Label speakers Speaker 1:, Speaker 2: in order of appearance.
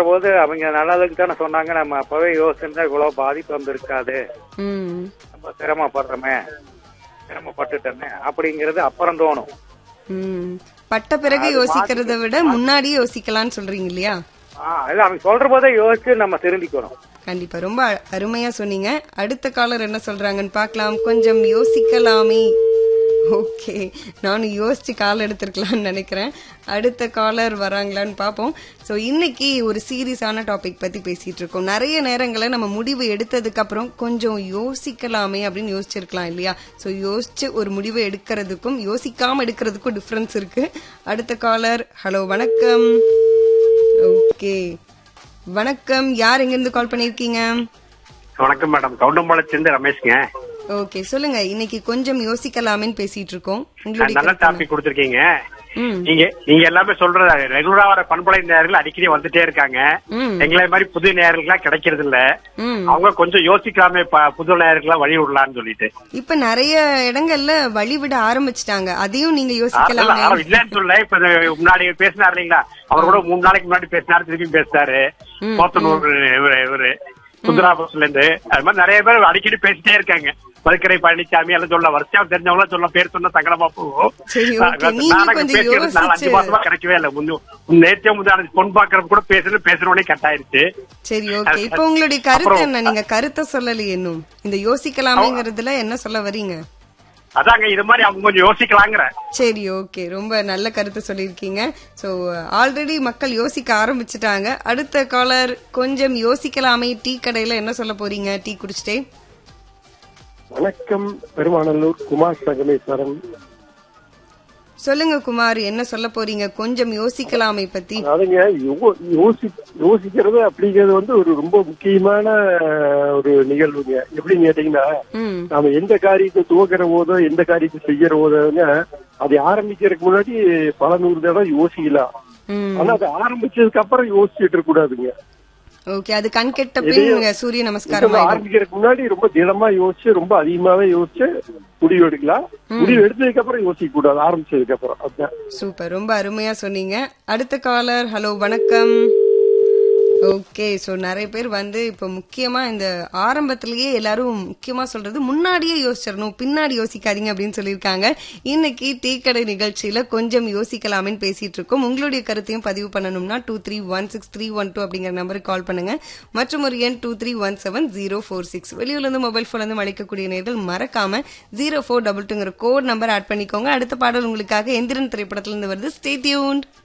Speaker 1: போது அவங்க நல்லதுக்கு தானே சொன்னாங்க நம்ம அப்பவே யோசிச்சிருந்தா இவ்வளவு பாதிப்பு வந்திருக்காது
Speaker 2: ம்
Speaker 1: நம்ம சிரமப்படுறோமே சிரமப்பட்டுட்டோமே அப்படிங்கிறது அப்புறம் தோணும்
Speaker 2: ம் பட்ட பிறகு யோசிக்கிறத விட முன்னாடியே யோசிக்கலாம்னு சொல்றீங்க இல்லையா
Speaker 1: ஆ, இல்ல அவங்க சொல்ற போதே யோசிச்சு நம்ம திருந்திக்கணும்
Speaker 2: கண்டிப்பா ரொம்ப அ- அருமையா சொன்னீங்க அடுத்த காலர் என்ன சொல்றாங்கன்னு பார்க்கலாம் கொஞ்சம் யோசிக்கலாமே ஓகே நானும் யோசிச்சு கால் எடுத்திருக்கலாம்னு நினைக்கிறேன் அடுத்த காலர் வராங்களான்னு பார்ப்போம் ஸோ இன்னைக்கு ஒரு சீரியஸான டாபிக் பத்தி பேசிட்டு இருக்கோம் நிறைய நேரங்களில் நம்ம முடிவு எடுத்ததுக்கு அப்புறம் கொஞ்சம் யோசிக்கலாமே அப்படின்னு யோசிச்சிருக்கலாம் இல்லையா ஸோ யோசிச்சு ஒரு முடிவு எடுக்கிறதுக்கும் யோசிக்காம எடுக்கிறதுக்கும் டிஃப்ரென்ஸ் இருக்கு அடுத்த காலர் ஹலோ வணக்கம் ஓகே வணக்கம் யார் எங்கிருந்து கால் பண்ணிருக்கீங்க
Speaker 3: வணக்கம் மேடம் கவுண்டம்பாளையத்திலிருந்து ரமேஷ்ங்க
Speaker 2: ஓகே சொல்லுங்க இன்னைக்கு கொஞ்சம் யோசிக்கலாமேன்னு பேசிட்டு இருக்கோம் உங்களுடைய
Speaker 3: நல்ல
Speaker 2: கருத்து
Speaker 3: டாபிக் கொடுத்திருக்கீங்க
Speaker 2: ம்
Speaker 3: நீங்க நீங்க எல்லாமே சொல்றது ரெகுலரா வர பண்புலை நேரங்கள் அடிக்கடி வந்துட்டே இருக்காங்க
Speaker 2: ம்
Speaker 3: எங்களை மாதிரி புது நேரங்கள்லாம் கிடைக்கிறது இல்ல
Speaker 2: ம்
Speaker 3: அவங்க கொஞ்சம் யோசிக்கலாமே ப- புது நேரங்களா வழி விடலாம்னு சொல்லிட்டு
Speaker 2: இப்ப நிறைய இடங்கள்ல வழி விட ஆரம்பிச்சிட்டாங்க அதையும் நீங்க
Speaker 3: அதெல்லாம்
Speaker 2: யோசிக்கலாமே
Speaker 3: யாரும் இல்லன்னு சொல்ல இப்ப இது முன்னாடி பேசினாரு இல்லைங்களா அவர் கூட மூணு நாளைக்கு முன்னாடி பேசினாரு திருப்பி பேசினாரு
Speaker 2: ம்,
Speaker 3: போத்தனூர் இவரு இவரு சுந்தராபுரத்துல இருந்து அது மாதிரி நிறைய பேர் அடிக்கடி பேசிட்டே இருக்காங்க மதுக்கரை பழனிசாமி எல்லாம் சொல்ல வருஷம் தெரிஞ்சவங்க சொல்ல பேர் சொன்னா சங்கடமா போகும்
Speaker 2: சரி, okay. நீங்க
Speaker 3: நாடகம்
Speaker 2: கொஞ்சம்
Speaker 3: பேசுறது நாலு அஞ்சு
Speaker 2: யோசிச்சு-
Speaker 3: மாசமா கிடைக்கவே இல்லை முன்ன நேற்றே முந்தான பொன் பாக்குறது கூட பேசுறது பேசுறவனே கட் ஆயிருச்சு
Speaker 2: சரி ஓகே இப்ப உங்களுடைய கருத்து
Speaker 3: அப்புறம்-
Speaker 2: என்ன நீங்க கருத்தை சொல்லலையே இன்னும் இந்த யோசிக்கலாமேங்கிறதுல என்ன சொல்ல வரீங்க
Speaker 3: அதாங்க இது மாதிரி அவங்க கொஞ்சம் யோசிக்கலாங்கிற
Speaker 2: சரி ஓகே ரொம்ப நல்ல கருத்து சொல்லியிருக்கீங்க ஸோ ஆல்ரெடி மக்கள் யோசிக்க ஆரம்பிச்சிட்டாங்க அடுத்த காலர் கொஞ்சம் யோசிக்கலாமே டீ கடையில என்ன சொல்ல போறீங்க டீ குடிச்சிட்டே
Speaker 4: வணக்கம் பெருமாநல்லூர் குமார் சங்கமேஸ்வரன்
Speaker 2: சொல்லுங்க குமார் என்ன சொல்ல போறீங்க கொஞ்சம் யோசிக்கலாமே பத்தி
Speaker 4: அதுங்க யோ- யோசி யோசிக்கிறது அப்படிங்கிறது வந்து ஒரு ரொம்ப முக்கியமான அஹ், ஒரு நிகழ்வுங்க எப்படின்னு கேட்டீங்கன்னா
Speaker 2: ம்
Speaker 4: நாம எந்த காரியத்தை துவக்கிற போதோ எந்த காரியத்தை செய்யற போதோங்க அதை ஆரம்பிக்கிறதுக்கு முன்னாடி பல நூறு தடவை யோசிக்கலாம்
Speaker 2: ம்
Speaker 4: ஆனா அதை ஆரம்பிச்சதுக்கு அப்புறம் யோசிச்சுட்டு இருக்க கூடாதுங்க
Speaker 2: ஓகே அது கண் கெட்ட பின் சூரிய நமஸ்காரம்
Speaker 4: இதெல்லாம்
Speaker 2: ஆயிடும்
Speaker 4: ஆரம்பிக்கிறதுக்கு முன்னாடி ரொம்ப திடமா யோசிச்சு ரொம்ப அதிகமாவே யோசிச்சு முடிவு எடுக்கலாம் முடிவு எடுத்ததுக்கு அப்புறம் யோசிக்க கூடாது ஆரம்பிச்சதுக்கு அப்புறம் அதுதான்
Speaker 2: சூப்பர் ரொம்ப அருமையா சொன்னீங்க அடுத்த காலர் ஹலோ வணக்கம் ஓகே ஸோ நிறைய பேர் வந்து இப்போ முக்கியமா இந்த ஆரம்பத்திலேயே எல்லாரும் முக்கியமா சொல்றது முன்னாடியே யோசிச்சிடணும் பின்னாடி யோசிக்காதீங்க அப்படின்னு சொல்லியிருக்காங்க இன்னைக்கு டீ கடை நிகழ்ச்சியில கொஞ்சம் யோசிக்கலாமேன்னு பேசிட்டு இருக்கோம் உங்களுடைய கருத்தையும் பதிவு பண்ணணும்னா two three one six three one two அப்படிங்கிற நம்பருக்கு கால் பண்ணுங்க மற்றும் ஒரு எண் two three one seven zero four six வெளியூர்ல இருந்து மொபைல் போன்ல இருந்து அழைக்கக்கூடிய நேர்கள் மறக்காம ஜீரோ ஃபோர் டபுள் டூங்கிற கோட் நம்பர் ஆட் பண்ணிக்கோங்க அடுத்த பாடல் உங்களுக்காக எந்திரன் திரைப்படத்துல இருந்து வருது ஸ்டே டியூன்ட்